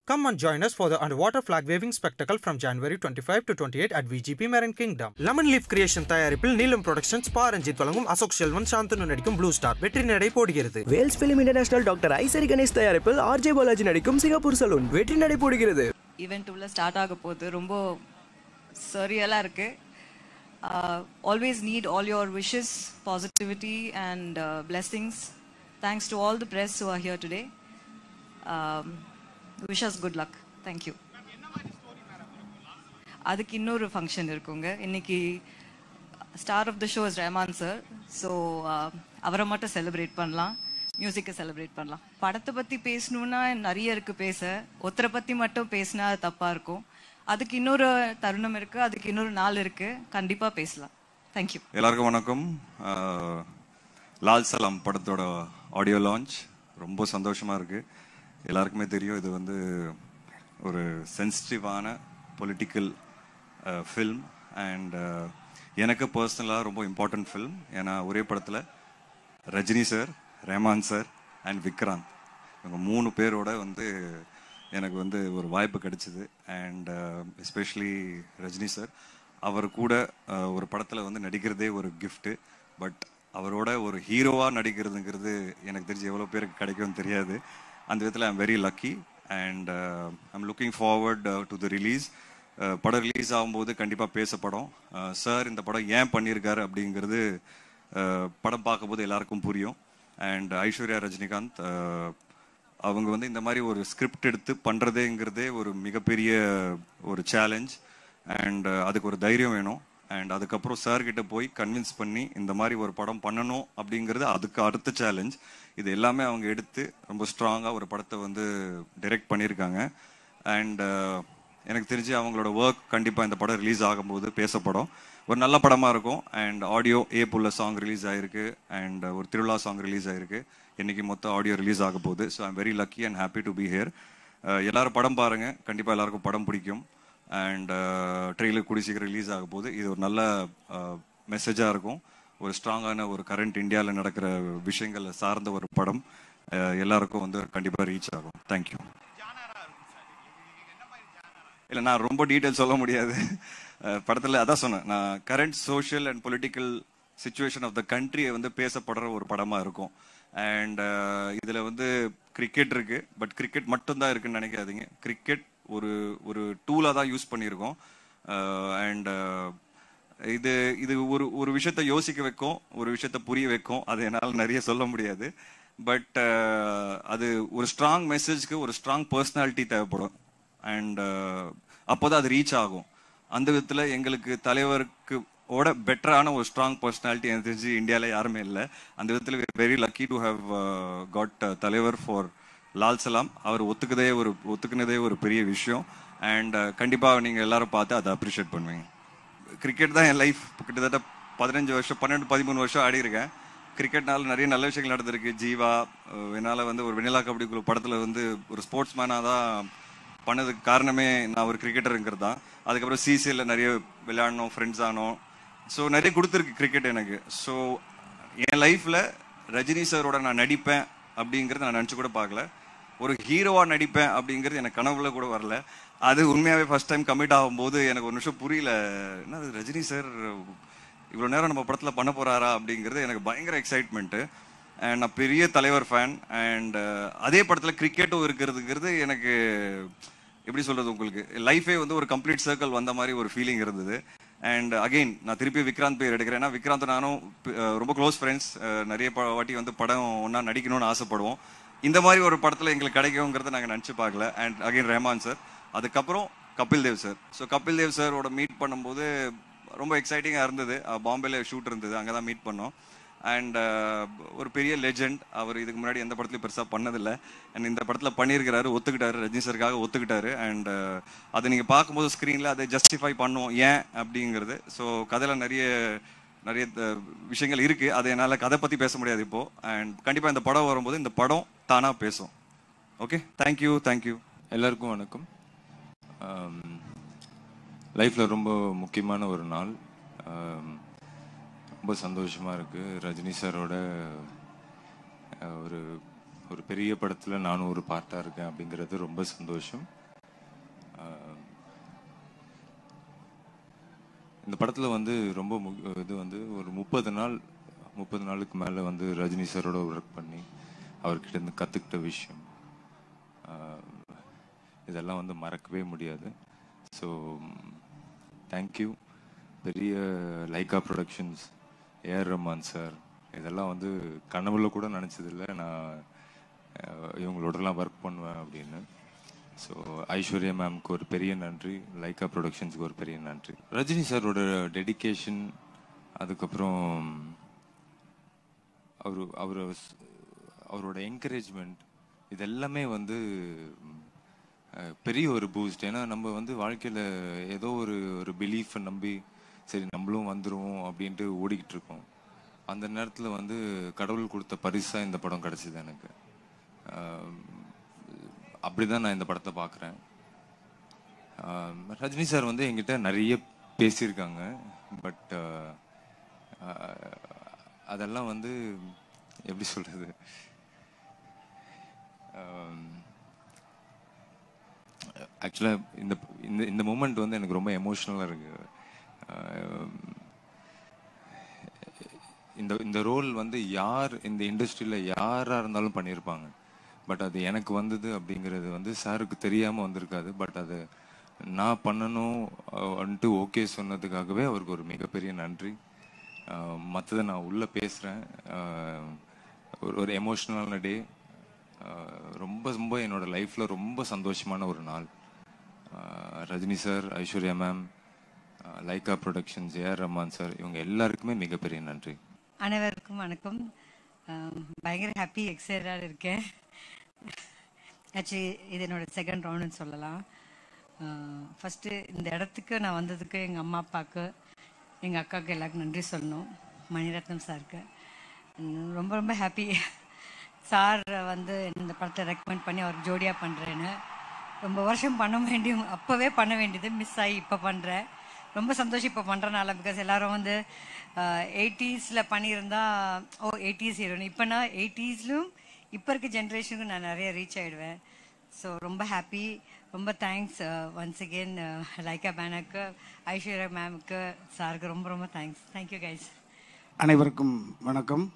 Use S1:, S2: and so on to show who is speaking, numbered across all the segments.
S1: Come and join us for the underwater flag waving spectacle from January 25 to 28 at VGP Marine Kingdom. Lemon Leaf Creation தயாரிப்பில் நீலம் productions Pa Ranjith வழங்கும் அசோக் செல்வன் சாந்தனு நடிக்கும் blue star வெற்றி நடை போடுகிறது
S2: Vels film international doctor Ishari Ganesh தயாரிப்பில் RJ Balaji நடிக்கும் சிங்கப்பூர் சலூன் வெற்றி நடை போடுகிறது
S3: ஈவெண்ட் உள்ள ஸ்டார்ட் ஆக போகுது ரொம்ப சரியலாக இருக்கு always need all your wishes positivity and blessings thanks to all the press who are here today wishes good luck thank you அதுக்கு இன்னொரு ஃபங்க்ஷன் இருக்குங்க இன்னைக்கு star of the show is Rahman sir so அவரை மட்டும் செலிப்ரேட் பண்ணலாம் மியூசிக்கை செலிப்ரேட் பண்ணலாம் படத்தை பற்றி பேசணும்னா நிறைய இருக்கு பேச ஒருத்தரை பற்றி மட்டும் பேசினா அது தப்பாக இருக்கும் அதுக்கு இன்னொரு தருணம் இருக்கு அதுக்கு இன்னொரு நாள் இருக்கு கண்டிப்பாக பேசலாம் தேங்க்யூ
S4: எல்லாருக்கும் வணக்கம் ஆஹ், லால் சலாம் படத்தோட ஆடியோ லான்ச் ரொம்ப சந்தோஷமா இருக்கு எல்லாருக்குமே தெரியும் இது வந்து ஒரு சென்சிட்டிவான பொலிட்டிக்கல் ஃபில்ம் அண்ட் எனக்கு பர்சனலாக ரொம்ப இம்பார்ட்டன்ட் ஃபில்ம் ஏன்னா ஒரே படத்தில் Rajini sir Rahman sir and Vikranth இவங்க மூணு பேரோட வந்து எனக்கு வந்து ஒரு வாய்ப்பு கிடைச்சிது அண்ட் எஸ்பெஷலி ரஜினி சார் அவர் கூட அஹ், ஒரு படத்தில் வந்து நடிக்கிறதே ஒரு gift பட் அவரோட ஒரு ஹீரோவாக நடிக்கிறதுங்கிறது எனக்கு தெரிஞ்சு எவ்வளோ பேருக்கு கிடைக்கும்னு தெரியாது அந்த விதத்தில் I'm very lucky and I'm looking forward to the release படம் ரிலீஸ் ஆகும்போது கண்டிப்பாக பேசப்படும் சார் இந்த படம் ஏன் பண்ணியிருக்காரு அப்படிங்கிறது அஹ், படம் பார்க்கும்போது எல்லாருக்கும் புரியும் அண்ட் ஐஸ்வர்யா ரஜினிகாந்த் அஹ், அவங்க வந்து இந்த மாதிரி ஒரு ஸ்கிரிப்ட் எடுத்து பண்றதேங்கிறதே ஒரு மிகப்பெரிய ஒரு சேலஞ்ச் அண்ட் அதுக்கு ஒரு தைரியம் வேணும் அண்ட் அதுக்கப்புறம் சார் கிட்ட போய் கன்வின்ஸ் பண்ணி இந்த மாதிரி ஒரு படம் பண்ணணும் அப்படிங்கிறது அதுக்கு அடுத்த சேலஞ்ச் இது எல்லாமே அவங்க எடுத்து ரொம்ப ஸ்ட்ராங்காக ஒரு படத்தை வந்து டைரக்ட் பண்ணியிருக்காங்க அண்ட் எனக்கு தெரிஞ்சு அவங்களோட ஒர்க் கண்டிப்பாக இந்த படம் ரிலீஸ் ஆகும்போது பேசப்படும் ஒரு நல்ல படமாக இருக்கும் அண்ட் ஆடியோ ஏ புள்ள சாங் ரிலீஸ் ஆயிருக்கு அண்ட் ஒரு திருவிழா சாங் ரிலீஸ் ஆயிருக்கு இன்னைக்கு மொத்தம் ஆடியோ ரிலீஸ் ஆக போகுது so I'm very lucky and happy to be here எல்லாரும் படம் பாருங்க கண்டிப்பாக எல்லாருக்கும் படம் பிடிக்கும் அண்ட் ட்ரெயிலர் கூடி சீக்கிரம் ரிலீஸ் ஆக போகுது இது ஒரு நல்ல மெசேஜாக இருக்கும் ஒரு ஸ்ட்ராங்கான ஒரு கரண்ட் இந்தியாவில் நடக்கிற விஷயங்களை சார்ந்த ஒரு படம் அஹ், எல்லாருக்கும் வந்து கண்டிப்பாக ரீச் ஆகும் தேங்க்யூ இல்லை நான் ரொம்ப டீட்டெயில் சொல்ல முடியாது அஹ், படத்துல அதான் சொன்னேன் நான் current social and political situation of the கண்ட்ரியை வந்து பேசப்படுற ஒரு படமா இருக்கும் அண்ட் இதுல வந்து கிரிக்கெட் இருக்கு பட் கிரிக்கெட் மட்டும்தான் இருக்குன்னு நினைக்காதீங்க கிரிக்கெட் ஒரு ஒரு டூலா தான் யூஸ் பண்ணியிருக்கோம் அண்ட் இது இது ஒரு ஒரு விஷயத்த யோசிக்க வைக்கும் ஒரு விஷயத்த புரிய வைக்கும் அது என்னால் நிறைய சொல்ல முடியாது பட் அது ஒரு ஸ்ட்ராங் மெசேஜ்க்கு ஒரு ஸ்ட்ராங் பர்சனாலிட்டி தேவைப்படும் அண்ட் அப்போதான் அது ரீச் ஆகும் அந்த விதத்தில் எங்களுக்கு தலைவருக்கு ஓட பெட்டரான ஒரு ஸ்ட்ராங் பர்சனாலிட்டி எனக்கு தெரிஞ்சு இந்தியாவில் யாருமே இல்லை அந்த விதத்தில் very lucky to have got தலைவர் ஃபார் லால் சலாம் அவர் ஒத்துக்கதே ஒரு ஒத்துக்குனதே ஒரு பெரிய விஷயம் அண்ட் கண்டிப்பாக நீங்கள் எல்லாரும் பார்த்து அதை அப்ரிஷியேட் பண்ணுவீங்க கிரிக்கெட் தான் என் லைஃப் கிட்டத்தட்ட பதினஞ்சு வருஷம் பன்னெண்டு பதிமூணு வருஷம் ஆடி இருக்கேன் கிரிக்கெட்னால நிறைய நல்ல விஷயங்கள் நடந்திருக்கு ஜீவா அஹ் என்னால வந்து ஒரு வெண்ணிலா கபடி குழு படத்துல வந்து ஒரு ஸ்போர்ட்ஸ் மேனாக தான் பண்ணதுக்கு காரணமே நான் ஒரு கிரிக்கெட்டருங்கிறது தான் அதுக்கப்புறம் சிசிஎல்ல நிறைய விளையாடணும் ஃப்ரெண்ட்ஸ் ஆனோம் ஸோ நிறைய கொடுத்துருக்கு கிரிக்கெட் எனக்கு ஸோ என் லைஃப்ல ரஜினி சாரோட நான் நடிப்பேன் அப்படிங்கறத நான் நினச்சி கூட பார்க்கல ஒரு ஹீரோவா நடிப்பேன் அப்படிங்கிறது எனக்கு கனவுல கூட வரல அது உண்மையாவே ஃபர்ஸ்ட் டைம் கமிட் ஆகும்போது எனக்கு ஒரு நிமிஷம் புரியல என்ன இது ரஜினி சார் இவ்வளோ நேரம் நம்ம படத்துல பண்ண போறாரா அப்படிங்கிறது எனக்கு பயங்கர எக்ஸைட்மெண்ட்டு அண்ட் நான் பெரிய தலைவர் ஃபேன் அண்ட் அதே படத்துல கிரிக்கெட்டும் இருக்கிறதுங்கிறது எனக்கு எப்படி சொல்றது உங்களுக்கு லைஃபே வந்து ஒரு கம்ப்ளீட் சர்க்கிள் வந்த மாதிரி ஒரு ஃபீலிங் இருந்தது அண்ட் அகைன் நான் திருப்பி விக்ராந்த் பேர் எடுக்கிறேன் ஏன்னா விக்ராந்த் நானும் அஹ், ரொம்ப க்ளோஸ் ஃப்ரெண்ட்ஸ் நிறைய ப- வாட்டி வந்து படம் ஒன்றா நடிக்கணும்னு ஆசைப்படுவோம் இந்த மாதிரி ஒரு படத்துல எங்களுக்கு கிடைக்குங்கிறத நாங்கள் நினச்சி பார்க்கல அண்ட் அகைன் ரஹ்மான் சார் அதுக்கப்புறம் கபில் தேவ் சார் ஸோ கபில் தேவ் சாரோட மீட் பண்ணும்போது ரொம்ப எக்ஸைட்டிங்காக இருந்தது அஹ், பாம்பேல ஷூட் இருந்தது அங்கே தான் மீட் பண்ணோம் அண்ட் ஒரு பெரிய லெஜெண்ட் அவர் இதுக்கு முன்னாடி எந்த படத்துலையும் பெருசாக பண்ணதில்லை அண்ட் இந்த படத்தில் பண்ணியிருக்கிறாரு ஒத்துக்கிட்டாரு ரஜினி சாருக்காக ஒத்துக்கிட்டாரு அண்ட் அதை நீங்கள் பார்க்கும்போது ஸ்க்ரீனில் அதை ஜஸ்டிஃபை பண்ணுவோம் ஏன் அப்படிங்கிறது ஸோ கதையில் நிறைய நிறைய த- விஷயங்கள் இருக்கு அது என்னால் கதை பற்றி பேச முடியாது இப்போ அண்ட் கண்டிப்பாக இந்த படம் வரும்போது இந்த படம் தானாக பேசும் ஓகே தேங்க்யூ தேங்க்யூ
S5: எல்லாருக்கும் வணக்கம் லைஃப்பில் ரொம்ப முக்கியமான ஒரு நாள் ஆம், ரொம்ப சந்தோஷமாக இருக்குது ரஜினி சாரோட அஹ், ஒரு ஒரு பெரிய படத்தில் நானும் ஒரு பார்ட்டாக இருக்கேன் அப்படிங்கிறது ரொம்ப சந்தோஷம் ஆஹ், இந்த படத்தில் வந்து ரொம்ப மு- இது வந்து ஒரு முப்பது நாள் முப்பது நாளுக்கு மேலே வந்து ரஜினி சாரோட ஒர்க் பண்ணி அவர்கிட்ட இருந்து கற்றுக்கிட்ட விஷயம் ஆஹ், இதெல்லாம் வந்து மறக்கவே முடியாது ஸோ தேங்க்யூ பெரிய Lyca productions A R Rahman sir இதெல்லாம் வந்து கனவுல கூட நினச்சதில்ல நான் அஹ், இவங்களோடலாம் ஒர்க் பண்ணுவேன் அப்படின்னு ஸோ ஐஸ்வர்யா மேம்க்கு ஒரு பெரிய நன்றி லைகா ப்ரொடக்ஷன்ஸ்க்கு ஒரு பெரிய நன்றி ரஜினி சாரோட டெடிகேஷன் அதுக்கப்புறம் அவர் அவர் அவரோட என்கரேஜ்மெண்ட் இது எல்லாமே வந்து ம், அஹ், பெரிய ஒரு பூஸ்ட் ஏன்னா நம்ம வந்து வாழ்க்கையில் ஏதோ ஒரு ஒரு பிலீஃபை நம்பி சரி நம்மளும் வந்துருவோம் அப்படின்ட்டு ஓடிக்கிட்டு இருக்கோம் அந்த நேரத்தில் வந்து கடவுள் கொடுத்த பரிசாக இந்த படம் கிடச்சிது எனக்கு அப்படி தான் நான் இந்த படத்தை பார்க்குறேன் ரஜினி சார் வந்து என்கிட்ட நிறைய பேசியிருக்காங்க பட் அதெல்லாம் வந்து எப்படி சொல்றது ஆக்சுவலாக இந்த இந்த இந்த மூமெண்ட் வந்து எனக்கு ரொம்ப எமோஷ்னலாக இருக்கு ஆஹ் இந்த இந்த ரோல் வந்து யார் இந்த இண்டஸ்ட்ரியில் யாராக இருந்தாலும் பண்ணியிருப்பாங்க பட் அது எனக்கு வந்தது அப்படிங்கிறது வந்து சாருக்கு தெரியாமல் வந்திருக்காது பட் அது நான் பண்ணணும் வந்துட்டு ஓகே சொன்னதுக்காகவே அவருக்கு ஒரு மிகப்பெரிய நன்றி மற்றதை நான் உள்ளே பேசுகிறேன் ஒரு ஒரு எமோஷ்னலான டே ரொம்ப ரொம்ப என்னோட லைஃப்பில் ரொம்ப சந்தோஷமான ஒரு நாள் ஆஹ் Rajini sir Aishwarya ma'am Lyca productions A R Rahman sir இவங்க எல்லாருக்குமே மிகப்பெரிய நன்றி
S6: அனைவருக்கும் வணக்கம் ஆம், பயங்கர ஹாப்பி எக்ஸைட்டடாக இருக்கேன் ஆக்சுவலி இது என்னோட செகண்ட் ரவுண்டுன்னு சொல்லலாம் ஃபஸ்ட்டு இந்த இடத்துக்கு நான் வந்ததுக்கு எங்கள் அம்மா அப்பாவுக்கு எங்கள் அக்காவுக்கு எல்லாருக்கும் நன்றி சொல்லணும் மணிரத்னம் சாருக்கு உம், ரொம்ப ரொம்ப ஹாப்பி சார் வந்து இந்த படத்தை ரெக்கமெண்ட் பண்ணி அவர் ஜோடியாக பண்ணுறேன்னு ரொம்ப வருஷம் பண்ண வேண்டிய அப்போவே பண்ண வேண்டியது மிஸ் ஆகி இப்போ பண்ணுறேன் ரொம்ப சந்தோஷம் இப்போ பண்ணுறனால பிகாஸ் எல்லாரும் வந்து எயிட்டிஸில் பண்ணியிருந்தா ஓ எயிட்டிஸ் ஹீரோன்னு இப்போ நான் எயிட்டிஸ்லும் இப்போ இருக்க ஜென்ரேஷனுக்கு நான் நிறைய ரீச் ஆகிடுவேன் ஸோ ரொம்ப ஹாப்பி ரொம்ப தேங்க்ஸ் ஒன்ஸ் அகெயின் லைக்கா பேனருக்கு ஐஸ்வர்யா மேமுக்கு சாருக்கு ரொம்ப ரொம்ப தேங்க்ஸ் தேங்க்யூ கைஸ்
S7: அனைவருக்கும் வணக்கம்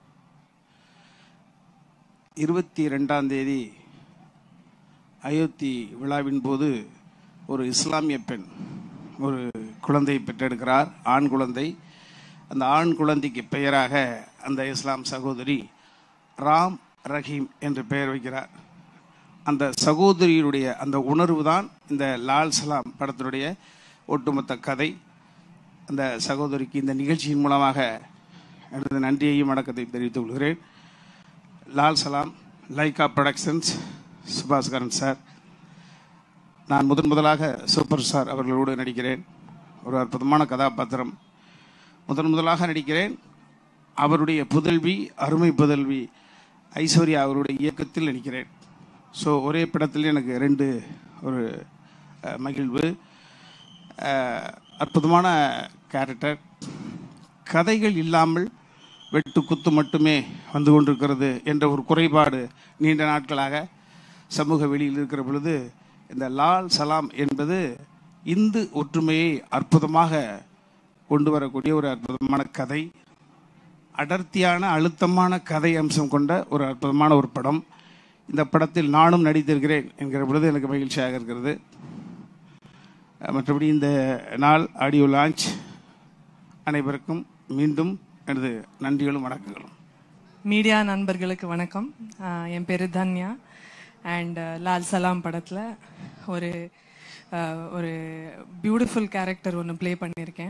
S7: இருபத்தி ரெண்டாம் தேதி அயோத்தி விழாவின் போது ஒரு இஸ்லாமிய பெண் ஒரு குழந்தையை பெற்றெடுக்கிறார் ஆண் குழந்தை அந்த ஆண் குழந்தைக்கு பெயராக அந்த இஸ்லாம் சகோதரி ராம் ரஹீம் என்று பெயர் வைக்கிறார் அந்த சகோதரியுடைய அந்த உணர்வு தான் இந்த லால் சலாம் படத்தினுடைய ஒட்டுமொத்த கதை அந்த சகோதரிக்கு இந்த நிகழ்ச்சியின் மூலமாக எனது நன்றியையும் வணக்கத்தையும் தெரிவித்துக் கொள்கிறேன் லால் சலாம் லைகா ப்ரொடக்ஷன்ஸ் சுபாஸ்கரன் சார் நான் முதன் முதலாக சூப்பர் ஸ்டார் அவர்களோடு நடிக்கிறேன் ஒரு அற்புதமான கதாபாத்திரம் முதன் முதலாக நடிக்கிறேன் அவருடைய புதல்வி அருமை புதல்வி ஐஸ்வர்யா அவருடைய இயக்கத்தில் நடிக்கிறேன் ஸோ ஒரே படத்தில் எனக்கு ரெண்டு ஒரு அஹ், மகிழ்வு அஹ், அற்புதமான கேரக்டர் கதைகள் இல்லாமல் வெட்டு குத்து மட்டுமே வந்து கொண்டிருக்கிறது என்ற ஒரு குறைபாடு நீண்ட நாட்களாக சமூக வெளியில் இருக்கிற பொழுது இந்த லால் சலாம் என்பது இந்து ஒற்றுமையை அற்புதமாக கொண்டு வரக்கூடிய ஒரு அற்புதமான கதை அடர்த்தியான அழுத்தமான கதை அம்சம் கொண்ட ஒரு அற்புதமான ஒரு படம் இந்த படத்தில் நானும் நடித்திருக்கிறேன் என்கிற பொழுது எனக்கு மகிழ்ச்சியாக இருக்கிறது அஹ் மற்றபடி இந்த நாள் ஆடியோ லான்ச் அனைவருக்கும் மீண்டும் எனது நன்றிகளும் வணக்கங்களும்
S8: மீடியா நண்பர்களுக்கு வணக்கம் ஆஹ் என் பேர் தன்யா அண்ட் லால் சலாம் படத்தில் ஒரு ஆஹ் ஒரு பியூட்டிஃபுல் கேரக்டர் ஒன்று ப்ளே பண்ணியிருக்கேன்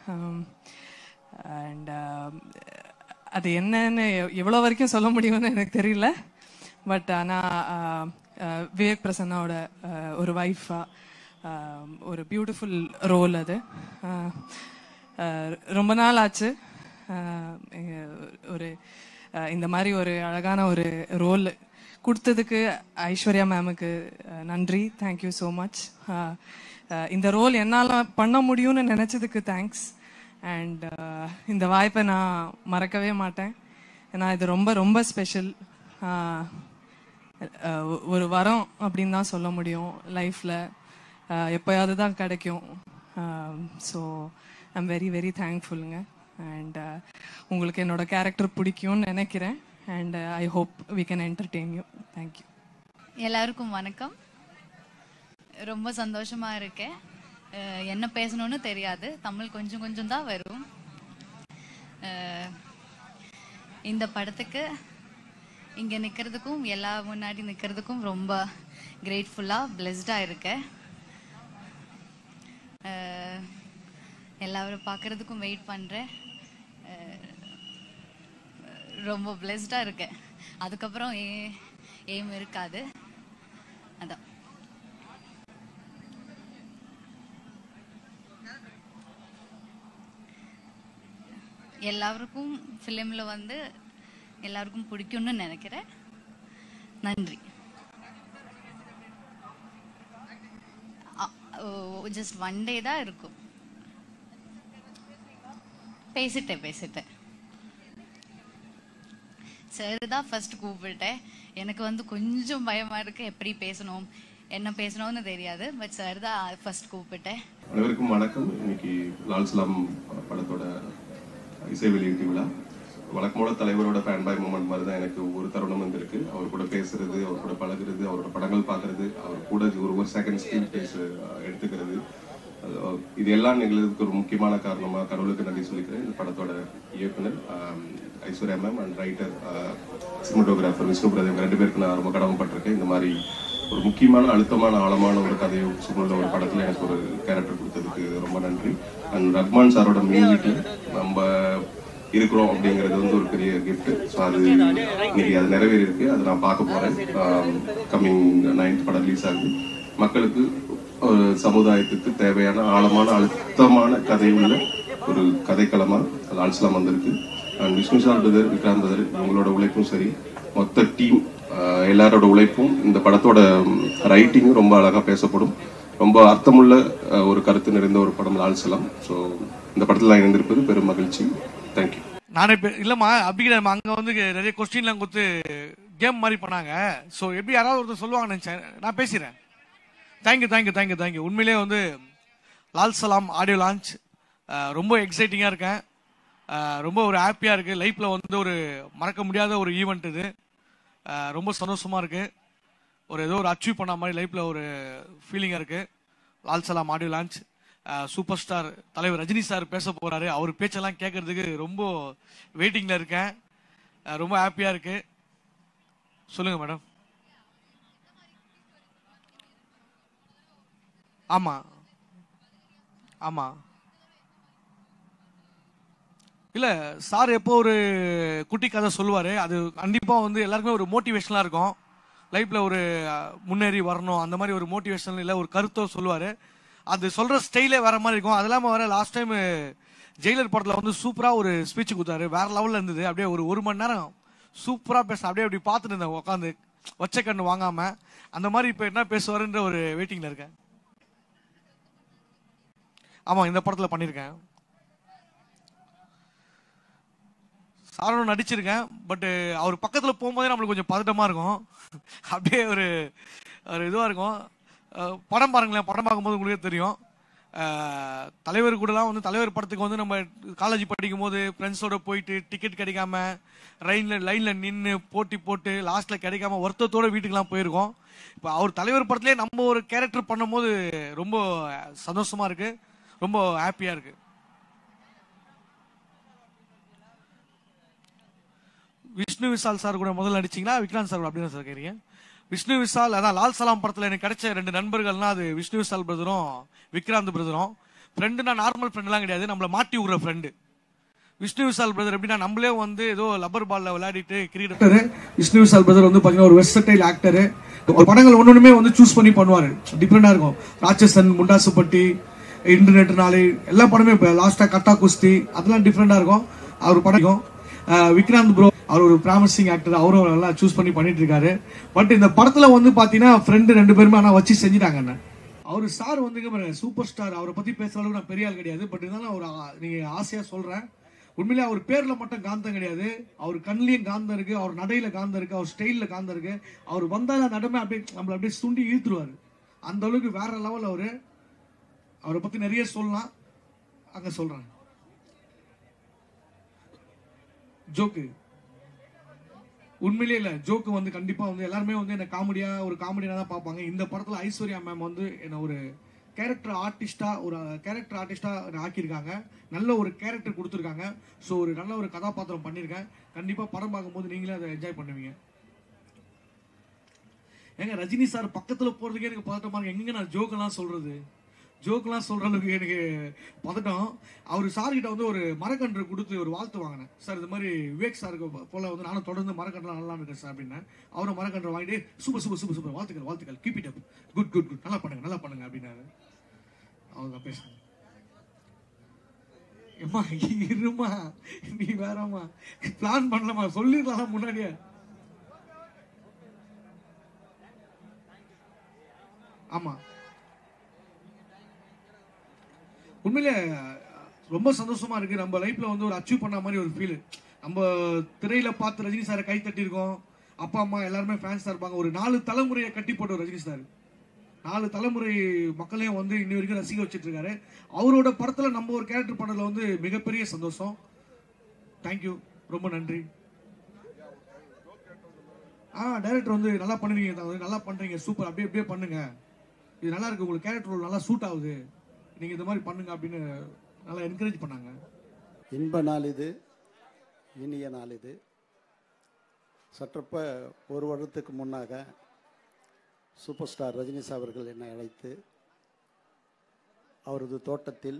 S8: அண்ட் அது என்னன்னு எவ்- எவ்வளோ வரைக்கும் சொல்ல முடியும்னு எனக்கு தெரியல பட் ஆனால் விவேக் பிரசன்னாவோட ஆஹ் ஒரு ஒய்ஃபாக ஒரு பியூட்டிஃபுல் ரோல் அது ஆஹ் ஆஹ் ரொம்ப நாள் ஆச்சு ஆஹ் எங்க- ஒரு ஆஹ் இந்த மாதிரி ஒரு அழகான ஒரு ரோல் கொடுத்ததுக்கு ஐஸ்வர்யா மேமுக்கு ஆஹ் நன்றி தேங்க்யூ ஸோ மச் இந்த ரோல் என்னால் பண்ண முடியும்னு நினச்சதுக்கு தேங்க்ஸ் அண்ட் இந்த வாய்ப்பை நான் மறக்கவே மாட்டேன் ஏன்னா இது ரொம்ப ரொம்ப ஸ்பெஷல் ஒரு வரம் அப்படின்னு தான் சொல்ல முடியும் லைஃப்பில் எப்போயாவது தான் கிடைக்கும் ஸோ ஐம் வெரி வெரி தேங்க்ஃபுல்லுங்க அண்ட் உங்களுக்கு என்னோட கேரக்டர் பிடிக்கும்னு நினைக்கிறேன் and I hope we can entertain you thank you
S9: எல்லாருக்கும் வணக்கம் ரொம்ப சந்தோஷமா இருக்கேன் அஹ் என்ன பேசணும்னு தெரியாது தமிழ் கொஞ்சம் கொஞ்சம் தான் வரும் அஹ் இந்த படத்துக்கு இங்க நிக்கிறதுக்கும் எல்லா முன்னாடி நிக்கிறதுக்கும் ரொம்ப கிரேட்ஃபுல்லா பிளெஸ்டா இருக்கேன் அஹ் எல்லாரும் பார்க்கறதுக்கும் வெயிட் பண்றேன் அஹ் ரொம்ப பிளெஸ்டா இருக்கேன் அதுக்கப்புறம் ஏ எய்ம் இருக்காது அதான் எல்லாருக்கும் ஃபிலிமில் வந்து எல்லாருக்கும் பிடிக்கும்னு நினைக்கிறேன் நன்றி ஜஸ்ட் ஒன் டே தான் இருக்கும் பேசிட்டேன் பேசிட்டேன் சார் தான் ஃபர்ஸ்ட் கூப்பிட்டேன் எனக்கு வந்து கொஞ்சம் பயமா இருக்கு எப்படி பேசணும் என்ன பேசணும்னு தெரியாது பட் சார் தான் ஃபர்ஸ்ட் கூப்பிட்டேன்
S10: அனைவருக்கும் வணக்கம் இன்னைக்கு லால் சலாம் படத்தோட இசை வெளியீட்டு விழா வழக்கமோட தலைவரோட ஃபேன் பாய் மூமெண்ட் மாதிரி தான் எனக்கு ஒரு தருணம் வந்திருக்கு அவர் கூட பேசுறது அவர் கூட பழகுறது அவரோட படங்கள் பார்க்கறது அவர் கூட ஒரு ஒரு செகண்ட் ஸ்கில் பேச எடுத்துக்கிறது அது- இது எல்லாம் நிகழ்றதுக்கு ஒரு முக்கியமான காரணமா கடவுளுக்கு நன்றி சொல்லிக்கிறேன் இந்த படத்தோட இயக்குனர் ஆம், Aishwarya ma'am and writer cinematographer Vishnu Pradev ரெண்டு பேருக்கு நான் ரொம்ப கடமைப்பட்டிருக்கேன் இந்த மாதிரி ஒரு முக்கியமான அழுத்தமான ஆழமான ஒரு கதையை சூழ்நிலை ஒரு படத்துல எனக்கு ஒரு கேரக்டர் கொடுத்ததுக்கு ரொம்ப நன்றி அண்ட் ரஹ்மான் சாரோட மியூசிக்ல நம்ம இருக்கிறோம் அப்படிங்கிறது வந்து ஒரு பெரிய கிஃப்ட் ஸோ அது இன்னைக்கு அது நிறைவேறி இருக்கு அதை நான் பார்க்க போறேன் கம்மிங் நைன்த் படம் ரிலீஸ் ஆகுது மக்களுக்கு ஒரு சமுதாயத்துக்கு தேவையான ஆழமான அழுத்தமான கதை உள்ள ஒரு கதைக்களமா லால்ஸ்லாம் வந்திருக்கு and Vishnu sir brother Vikranth brother இவங்களோட உழைப்பும் சரி மொத்த டீம் எல்லாரோட உழைப்பும் இந்த படத்தோட ரைட்டிங்கும் ரொம்ப அழகா பேசப்படும் ரொம்ப அர்த்தமுள்ள அஹ், ஒரு கருத்து நிறைந்த ஒரு படம் லால்சலாம் ஸோ இந்த படத்தில் நான் இணைந்திருப்பது பெரும் மகிழ்ச்சி தேங்க்யூ
S11: நானே பே- இல்லம்மா அப்படி கிடையாது அங்க வந்து நிறைய கொஸ்டின்லாம் கொடுத்து கேம் மாதிரி பண்ணாங்க ஸோ எப்படி யாராவது ஒருத்தர் சொல்லுவாங்கன்னு நினைச்சேன் நான் பேசுறேன் தேங்க்யூ தேங்க்யூ தேங்க்யூ தேங்க்யூ உண்மையிலேயே வந்து லால் சலாம் ஆடியோ லான்ச் ரொம்ப எக்ஸைட்டிங்காக இருக்கேன் அஹ், ரொம்ப ஒரு ஹாப்பியாக இருக்குது லைஃப்பில் வந்து ஒரு மறக்க முடியாத ஒரு ஈவெண்ட் இது அஹ், ரொம்ப சந்தோஷமாக இருக்குது ஒரு ஏதோ ஒரு அச்சீவ் பண்ண மாதிரி லைஃப்பில் ஒரு ஃபீலிங்காக இருக்குது லால் சலாம் ஆடியோ லான்ச் சூப்பர் ஸ்டார் தலைவர் ரஜினி சார் பேச போறாரு அவர் பேச்செல்லாம் கேட்கறதுக்கு ரொம்ப வெயிட்டிங்ல இருக்கேன் அஹ் ரொம்ப ஹாப்பியா இருக்கு சொல்லுங்க மேடம் ஆமா ஆமா இல்ல சார் எப்போ ஒரு குட்டி கதை சொல்லுவாரு அது கண்டிப்பா வந்து எல்லாருக்குமே ஒரு மோட்டிவேஷனலா இருக்கும் லைஃப்ல ஒரு அஹ், முன்னேறி வரணும் அந்த மாதிரி ஒரு மோட்டிவேஷன் இல்ல ஒரு கருத்தோ சொல்லுவாரு அது சொல்ற ஸ்டைலே வேற மாதிரி இருக்கும் அது இல்லாம வர லாஸ்ட் டைம் ஜெயிலர் படத்துல வந்து சூப்பரா ஒரு ஸ்பீச் கொடுத்தாரு வேற லெவல்ல இருந்தது அப்படியே ஒரு ஒரு மணி நேரம் சூப்பரா பேச அப்படியே அப்படி பார்த்துட்டு இருந்தேன் உட்காந்து வச்ச கண்ணு வாங்காம அந்த மாதிரி இப்ப என்ன பேசுவாருன்ற ஒரு வெயிட்டிங்ல இருக்கேன் ஆமா இந்த படத்துல பண்ணிருக்கேன் சாரோட நடிச்சிருக்கேன் பட் அவர் பக்கத்துல போகும்போதே நம்மளுக்கு கொஞ்சம் பதட்டமா இருக்கும் அப்படியே ஒரு ஒரு இதுவா இருக்கும் அஹ் படம் பாருங்களேன் படம் பார்க்கும்போது உங்களுக்கே தெரியும் அஹ் தலைவர் கூடலாம் வந்து தலைவர் படத்துக்கு வந்து நம்ம காலேஜ் படிக்கும் போது ஃப்ரெண்ட்ஸோட போயிட்டு டிக்கெட் கிடைக்காம லைன்ல லைன்ல நின்று போட்டி போட்டு லாஸ்ட்ல கிடைக்காம வருத்தத்தோட வீட்டுக்குலாம் போயிருக்கோம் இப்போ அவர் தலைவர் படத்துலேயே நம்ம ஒரு கேரக்டர் பண்ணும்போது ரொம்ப சந்தோஷமா இருக்கு ரொம்ப ஹாப்பியா இருக்கு விஷ்ணு விஷால் சார் கூட முதல்ல நடிச்சீங்களா விக்ராந்த் சார் கூட அப்படின்னு சார் கேக்குறீங்க விஷ்ணு விஷால் அதான் லால் சலாம் படத்துல எனக்கு கிடைச்ச ரெண்டு நண்பர்கள்னா அது விஷ்ணு விஷால் பிரதரும் விக்ராந்த் பிரதரும் ஃப்ரெண்டுனா நார்மல் ஃப்ரெண்ட்லாம் கிடையாது நம்மள மாட்டி விடுற ஃப்ரெண்டு விஷ்ணு விஷால் பிரதர் எப்படின்னா நம்மளே வந்து ஏதோ லப்பர் பால்ல விளையாடிட்டு கிரிக்கெட் விஷ்ணு விஷால் பிரதர் வந்து பாத்தீங்கன்னா ஒரு வெஸ்டர்டைல் ஆக்டர் படங்கள் ஒன்னொன்னுமே வந்து சூஸ் பண்ணி பண்ணுவாரு டிஃப்ரெண்டா இருக்கும் ராட்சசன் முண்டாசுப்பட்டி இன்டர்நெட் நாளை எல்லா படமே இப்போ லாஸ்டா கட்டா குஸ்தி அதெல்லாம் டிஃப்ரெண்டா இருக்கும் அவர் படம் அஹ் விக்ராந்த் ப்ரோ அவர் ஒரு ப்ராமிசிங் ஆக்டர் அவரும் நல்லா சூஸ் பண்ணி பண்ணிட்டு இருக்காரு பட் இந்த படத்துல வந்து பாத்தீங்கன்னா ஃப்ரெண்டு ரெண்டு பேருமே ஆனா வச்சு செஞ்சுட்டாங்க என்ன அவர் ஸ்டார் வந்து சூப்பர் ஸ்டார் அவரை பத்தி பேசுற அளவுக்கு நான் பெரிய ஆள் கிடையாது பட் இருந்தாலும் அவர் ஆ- நீங்க ஆசையா சொல்றேன் உண்மையிலே அவர் பேர்ல மட்டும் காந்தம் கிடையாது அவர் கண்ணிலையும் காந்தம் இருக்கு அவர் நடையில காந்தம் இருக்கு அவர் ஸ்டைல்ல காந்தம் இருக்கு அவர் வந்தால நடமை அப்படியே நம்மள அப்படியே சுண்டி இழுத்துருவாரு அந்த அளவுக்கு வேற லெவல் அவரு அவரை பத்தி நிறைய சொல்லலாம் அங்க சொல்றேன் ஜோக்கு உண்மையிலே இல்ல ஜோக்கு வந்து கண்டிப்பா வந்து எல்லாருமே வந்து என்ன காமெடியா ஒரு காமெடியா தான் பார்ப்பாங்க இந்த படத்துல ஐஸ்வர்யா மேம் வந்து என்ன ஒரு கேரக்டர் ஆர்டிஸ்டா ஒரு கேரக்டர் ஆர்டிஸ்டா ஆக்கியிருக்காங்க நல்ல ஒரு கேரக்டர் கொடுத்துருக்காங்க ஸோ ஒரு நல்ல ஒரு கதாபாத்திரம் பண்ணியிருக்கேன் கண்டிப்பா படம் பார்க்கும்போது நீங்களே அதை என்ஜாய் பண்ணுவீங்க ஏங்க ரஜினி சார் பக்கத்துல போறதுக்கே எனக்கு பதட்டமா இருக்கு எங்க நான் ஜோக்கெல்லாம் சொல்றது ஜோக்கெல்லாம் சொல்ற அளவுக்கு எனக்கு பதட்டம் அவர் சார் கிட்ட வந்து ஒரு மரக்கன்று கொடுத்து ஒரு வாழ்த்து வாங்கினேன் சார் இது மாதிரி விவேக் சாருக்கு போல வந்து நானும் தொடர்ந்து மரக்கன்றுலாம் நல்லா இருக்கேன் சார் அப்படின்னேன் அவரும் மரக்கன்று வாங்கிட்டு சூப்பர் சூப்பர் சூப்பர் சூப்பர் வாழ்த்துக்கள் வாழ்த்துக்கள் keep it up good good good நல்லா பண்ணுங்க நல்லா பண்ணுங்க அப்படின்னாரு அவங்க பேசுங்க எம்மா இருமா நீ வேறம்மா பிளான் பண்ணலமா சொல்லிடலாம் முன்னாடியே ஆமா உண்மையிலே ரொம்ப சந்தோஷமா இருக்கு நம்ம லைஃப்ல வந்து ஒரு அச்சீவ் பண்ண மாதிரி ஒரு ஃபீல் நம்ம திரையில பார்த்து ரஜினி சாரை கை தட்டியிருக்கோம் அப்பா அம்மா எல்லாருமே ஃபேன்ஸா இருப்பாங்க ஒரு நாலு தலைமுறையை கட்டி போட்ட ஒரு ரஜினி சார் நாலு தலைமுறை மக்களையும் வந்து இன்னி வரைக்கும் ரசிக்க வச்சிட்டு இருக்காரு அவரோட படத்துல நம்ம ஒரு கேரக்டர் பண்ணதுல வந்து மிகப்பெரிய சந்தோஷம் தேங்க்யூ ரொம்ப நன்றி ஆ டைரக்டர் வந்து நல்லா பண்ணுவீங்க தா- நல்லா பண்றீங்க சூப்பர் அப்படியே அப்படியே பண்ணுங்க இது நல்லா இருக்கு உங்களுக்கு கேரக்டர் நல்லா சூட் ஆகுது நீங்க இந்த மாதிரி பண்ணுங்க அப்படின்னு நல்லா என்கரேஜ் பண்ணாங்க
S12: இன்ப நாள் இது இனிய நாள் இது சற்றப்ப ஒரு வருடத்துக்கு முன்னாக சூப்பர் ஸ்டார் ரஜினி சார் அவர்கள் என்னை அழைத்து அவரது தோட்டத்தில்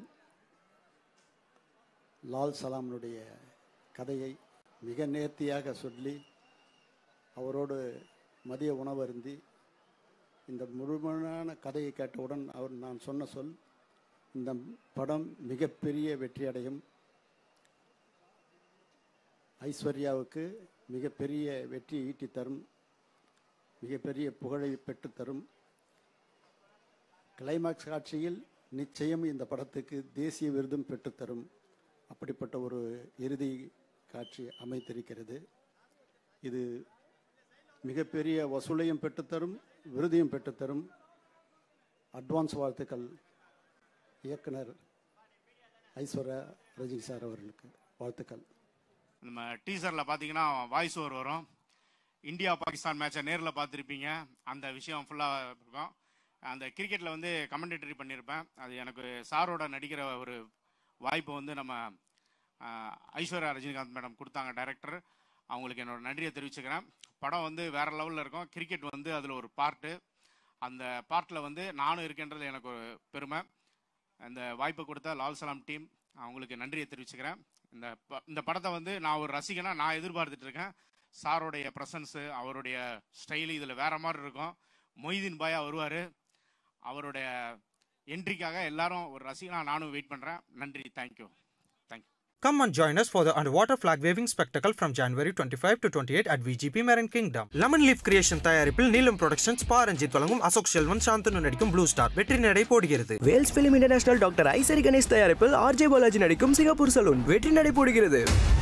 S12: லால் சலாமனுடைய கதையை மிக நேர்த்தியாக சொல்லி அவரோடு மதிய உணவருந்தி இந்த முழுமையான கதையை கேட்டவுடன் அவர் நான் சொன்ன சொல் இந்த படம் மிகப்பெரிய வெற்றி அடையும் ஐஸ்வர்யாவுக்கு மிகப்பெரிய வெற்றியை ஈட்டி தரும் மிகப்பெரிய புகழை பெற்றுத் தரும் கிளைமாக்ஸ் காட்சியில் நிச்சயம் இந்த படத்துக்கு தேசிய விருதும் பெற்றுத்தரும் அப்படிப்பட்ட ஒரு இறுதி காட்சி அமைத்திருக்கிறது இது மிகப்பெரிய வசூலையும் பெற்றுத்தரும் விருதையும் பெற்றுத்தரும் அட்வான்ஸ் வாழ்த்துக்கள் இயக்குனர் ஐஸ்வர்யா ரஜினி சார் அவர்களுக்கு வாழ்த்துக்கள்
S13: நம்ம டீசரில் பார்த்தீங்கன்னா வாய்ஸ் ஓவர் வரும் இந்தியா பாகிஸ்தான் மேட்சை நேரில் பார்த்துருப்பீங்க அந்த விஷயம் ஃபுல்லாக இருக்கும் அந்த கிரிக்கெட்டில் வந்து கமெண்டேட்டரி பண்ணியிருப்பேன் அது எனக்கு சாரோட நடிக்கிற ஒரு வாய்ப்பை வந்து நம்ம ஆஹ், ஐஸ்வர்யா ரஜினிகாந்த் மேடம் கொடுத்தாங்க டைரக்டர் அவங்களுக்கு என்னோட நன்றியை தெரிவிச்சுக்கிறேன் படம் வந்து வேற லெவலில் இருக்கும் கிரிக்கெட் வந்து அதில் ஒரு பார்ட்டு அந்த பார்ட்டில் வந்து நானும் இருக்கேன்றது எனக்கு ஒரு பெருமை அந்த வாய்ப்பை கொடுத்த லால் சலாம் டீம் அவங்களுக்கு நன்றியை தெரிவிச்சுக்கிறேன் இந்த ப- இந்த படத்தை வந்து நான் ஒரு ரசிகனா நான் எதிர்பார்த்துட்டு இருக்கேன் சாரோடைய ப்ரெசன்ஸு அவருடைய ஸ்டைலு இதில் வேற மாதிரி இருக்கும் மொய்தீன் பாயா வருவார் அவருடைய என்ட்ரிக்காக எல்லாரும் ஒரு ரசிகனா நானும் வெயிட் பண்ணுறேன் நன்றி thank you thank you
S1: Come and join us for the underwater flag waving spectacle from January 25 to 28 at VGP Marine Kingdom. Lemon Leaf Creation தயாரிப்பில் நீலம் ப்ரொடக்ஷன்ஸ் பா ரஞ்சித் வழங்கும் அசோக் செல்வன் சாந்தனு நடிக்கும் ப்ளூ ஸ்டார் வெற்றி நடை போடுகிறது
S2: Vels film international doctor Ishari Ganesh தயாரிப்பில் ஆர்ஜே பாலாஜி நடிக்கும் சிங்கப்பூர் சலூன் வெற்றி நடை போடுகிறது